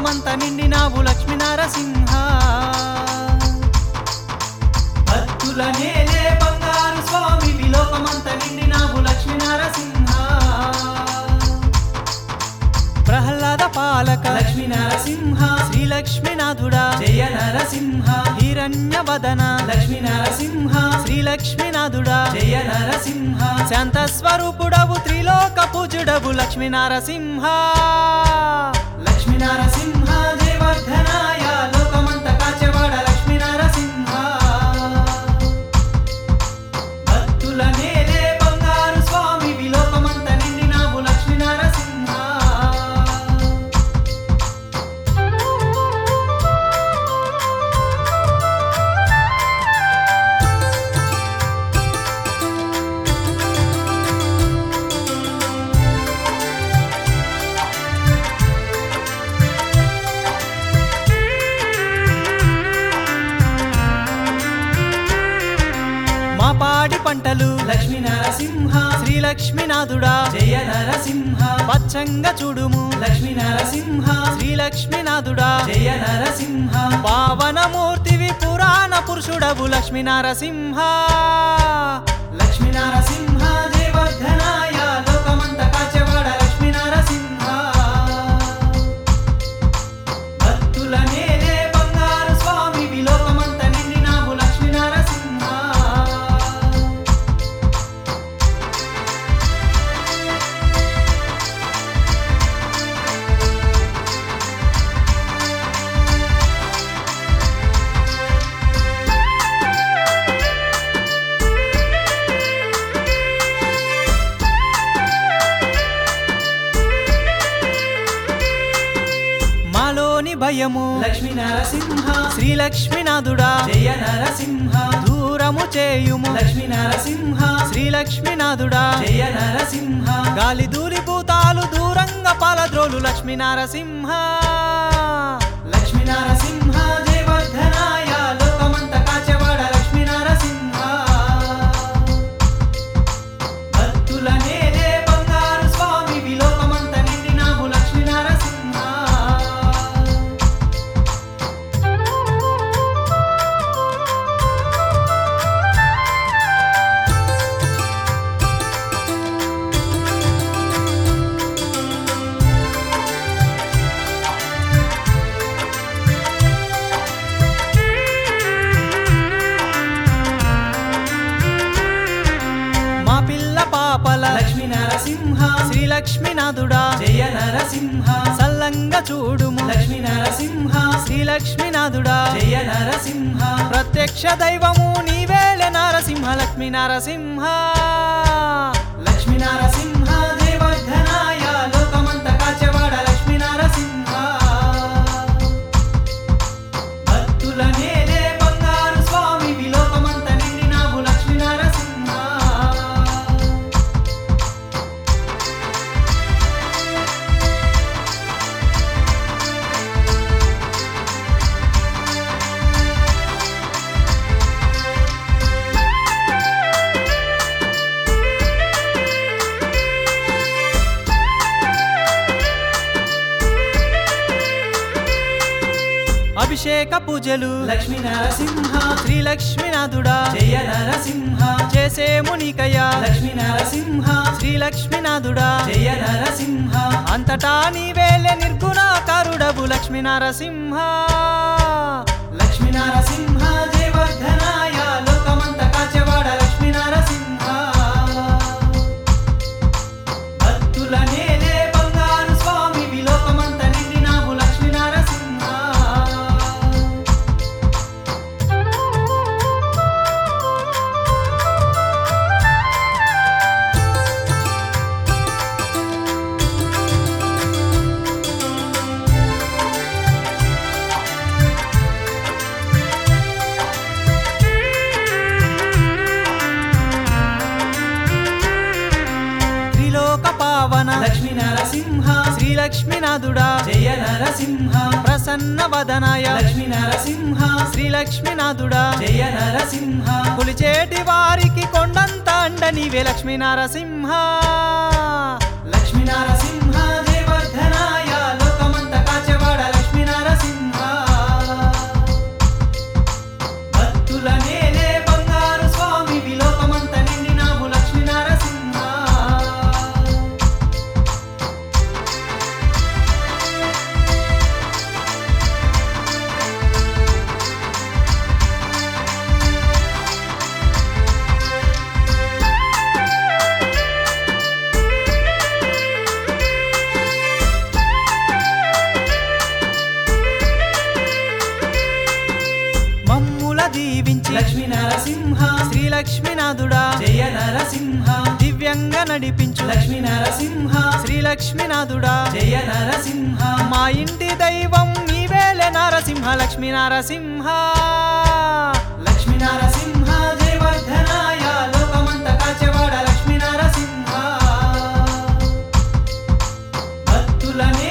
లోకమంత నిండినావు లక్ష్మీ నరసింహ భక్తుల నేలే బంగారు స్వామి విలోకమంత నిండినావు లక్ష్మీ నరసింహ ప్రహ్లాద పాలక లక్ష్మీ నరసింహ శ్రీ లక్ష్మీనాథుడా జయ నరసింహ హిరణ్య వదన లక్ష్మీ నరసింహ శ్రీ లక్ష్మీనాథుడా జయ నరసింహ శాంత స్వరూపుడవు త్రిలోక పూజుడవు లక్ష్మీ నరసింహ లక్ష్మీ నరసింహ జయవర్ధనాయ లోకమంత కాచెవాడ లక్ష్మీ నరసింహ భక్తుల నేలే బంగారు స్వామి విలోకమంత నిండినావు లక్ష్మీ నరసింహ మా పాడి పంటలు లక్ష్మీ నరసింహ శ్రీ లక్ష్మీనాథుడా జయ నరసింహ పచ్చంగా చూడుము లక్ష్మీ నరసింహ శ్రీ లక్ష్మీనాథుడా జయ నరసింహ పావనమూర్తివి పురాణ పురుషుడవు లక్ష్మీ నరసింహ లక్ష్మీ నరసింహ జయవర్ధనాయ లోకమంత కాచెవాడ లక్ష్మీ నరసింహ భక్తుల నేలే బంగారు స్వామి విలోకమంత నిండినావు లక్ష్మీ నరసింహ మాలోని భయము లక్ష్మీ నరసింహ శ్రీ లక్ష్మీనాథుడా జయ నరసింహ దూరము చేయుము లక్ష్మీ నరసింహ శ్రీ లక్ష్మీనాథుడా జయ నరసింహ గాలి దూరి భూతాలు దూరంగా పాలద్రోలు లక్ష్మీ నరసింహ లక్ష్మీ నరసింహ జయవర్ధనాయ లోకమంత కాచెవాడ లక్ష్మీ నరసింహ భక్తుల నేలే బంగారు స్వామి విలోకమంత నిండినావు లక్ష్మీ నరసింహ మా పిల్ల పాపల లక్ష్మీ నరసింహ శ్రీ లక్ష్మీనాథుడా జయ నరసింహ సల్లంగా చూడుము లక్ష్మీ నరసింహ శ్రీ లక్ష్మీనాథుడా జయ నరసింహ ప్రత్యక్ష దైవము నీవేలే నరసింహ లక్ష్మీ నరసింహ లక్ష్మీ నరసింహ జయవర్ధనాయ లోకమంత కాచెవాడ లక్ష్మీ నరసింహ భక్తుల నేలే బంగారు స్వామి విలోకమంత నిండినావు లక్ష్మీ నరసింహ అభిషేక పూజలు లక్ష్మీ నరసింహ శ్రీ లక్ష్మీనాథుడా జయ నరసింహ చేసే మునికయ లక్ష్మీ నరసింహ శ్రీ లక్ష్మీనాథుడా జయ నరసింహ అంతటా నీవేలే నిర్గుణాకారుడవు లక్ష్మీ నరసింహ లక్ష్మీ నరసింహ జయవర్ధనాయ లోకమంత కాచెవాడ లక్ష్మీ నరసింహ భక్తుల నేలే బంగారు స్వామి విలోకమంత నిండినావు లక్ష్మీ నరసింహ త్రిలోక పావన లక్ష్మీ నరసింహ శ్రీ లక్ష్మీనాథుడా జయ నరసింహ ప్రసన్న వదనాయ లక్ష్మీ నరసింహ శ్రీ లక్ష్మీనాథుడా జయ నరసింహ పులిచేటి వారికి కొండంత అండ నీవే లక్ష్మీ నరసింహ లక్ష్మీ నరసింహ జయవర్ధనాయ లోకమంత కాచెవాడ లక్ష్మీ దీవించి లక్ష్మీ నరసింహ శ్రీ లక్ష్మీనాథుడా జయ నరసింహ దివ్యంగా నడిపించు లక్ష్మీ నరసింహ శ్రీ లక్ష్మీనాథుడా జయ నరసింహ మా ఇంటి దైవం నీవేలే నరసింహ లక్ష్మీ నరసింహ లక్ష్మీ నరసింహ జయవర్ధనాయ లోకమంత కాచెవాడ లక్ష్మీ నరసింహ భక్తులనే